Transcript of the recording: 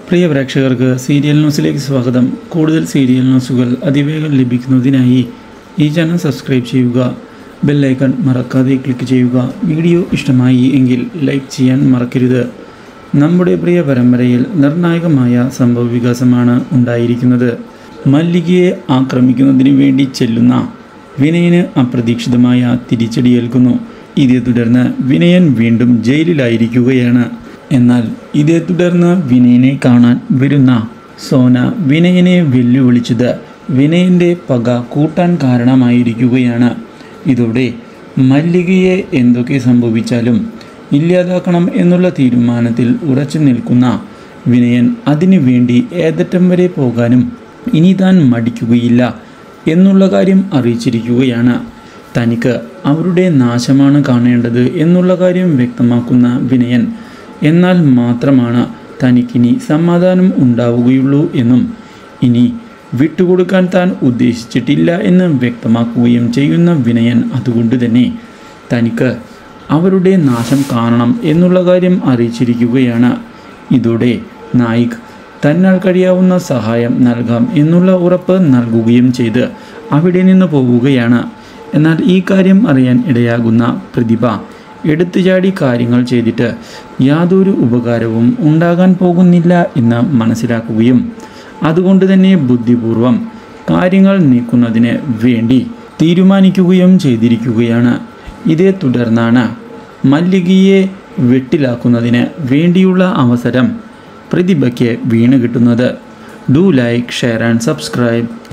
പ്രിയ പ്രേക്ഷകർക്ക് സീരിയൽ ന്യൂസിലേക്ക് സ്വാഗതം കൂടുതൽ സീരിയൽ ന്യൂസുകൾ അതിവേഗം ലഭിക്കുന്നതിനായി ഈ ചാനൽ സബ്സ്ക്രൈബ് ചെയ്യുക ബെല്ലൈക്കൺ മറക്കാതെ ക്ലിക്ക് ചെയ്യുക വീഡിയോ ഇഷ്ടമായി എങ്കിൽ ലൈക്ക് ചെയ്യാൻ മറക്കരുത് നമ്മുടെ പ്രിയ പരമ്പരയിൽ നിർണായകമായ സംഭവ വികാസമാണ് ഉണ്ടായിരിക്കുന്നത് മല്ലികയെ ആക്രമിക്കുന്നതിന് വേണ്ടി ചെല്ലുന്ന വിനയന് അപ്രതീക്ഷിതമായ തിരിച്ചടിയേൽക്കുന്നു ഇതേ തുടർന്ന് വിനയൻ വീണ്ടും ജയിലിലായിരിക്കുകയാണ് എന്നാൽ ഇതേ തുടർന്ന് വിനയനെ കാണാൻ വരുന്ന സോന വിനയനെ വെല്ലുവിളിച്ചത് വിനയൻ്റെ പക കൂട്ടാൻ കാരണമായിരിക്കുകയാണ് ഇതോടെ മല്ലികയെ എന്തൊക്കെ സംഭവിച്ചാലും ഇല്ലാതാക്കണം എന്നുള്ള തീരുമാനത്തിൽ ഉറച്ചു നിൽക്കുന്ന വിനയൻ അതിനു വേണ്ടി ഏതറ്റം വരെ പോകാനും ഇനി താൻ മടിക്കുകയില്ല എന്നുള്ള കാര്യം അറിയിച്ചിരിക്കുകയാണ് തനിക്ക് അവരുടെ നാശമാണ് കാണേണ്ടത് എന്നുള്ള കാര്യം വ്യക്തമാക്കുന്ന വിനയൻ എന്നാൽ മാത്രമാണ് തനിക്കിനി സമാധാനം ഉണ്ടാവുകയുള്ളൂ എന്നും ഇനി വിട്ടുകൊടുക്കാൻ താൻ ഉദ്ദേശിച്ചിട്ടില്ല എന്ന് വ്യക്തമാക്കുകയും ചെയ്യുന്ന വിനയൻ അതുകൊണ്ട് തന്നെ തനിക്ക് അവരുടെ നാശം കാണണം എന്നുള്ള കാര്യം അറിയിച്ചിരിക്കുകയാണ് ഇതോടെ നായിക് തന്നാൽ കഴിയാവുന്ന സഹായം നൽകാം എന്നുള്ള ഉറപ്പ് നൽകുകയും ചെയ്ത് അവിടെ നിന്ന് പോവുകയാണ് എന്നാൽ ഈ കാര്യം അറിയാൻ ഇടയാകുന്ന പ്രതിഭ എടുത്തുചാടി കാര്യങ്ങൾ ചെയ്തിട്ട് യാതൊരു ഉപകാരവും ഉണ്ടാകാൻ പോകുന്നില്ല എന്ന് മനസ്സിലാക്കുകയും അതുകൊണ്ട് തന്നെ ബുദ്ധിപൂർവം കാര്യങ്ങൾ നീക്കുന്നതിന് വേണ്ടി തീരുമാനിക്കുകയും ചെയ്തിരിക്കുകയാണ് ഇതേ തുടർന്നാണ് മല്ലികയെ വെട്ടിലാക്കുന്നതിന് വേണ്ടിയുള്ള അവസരം പ്രതിഭയ്ക്ക് വീണ് കിട്ടുന്നത് do like share and subscribe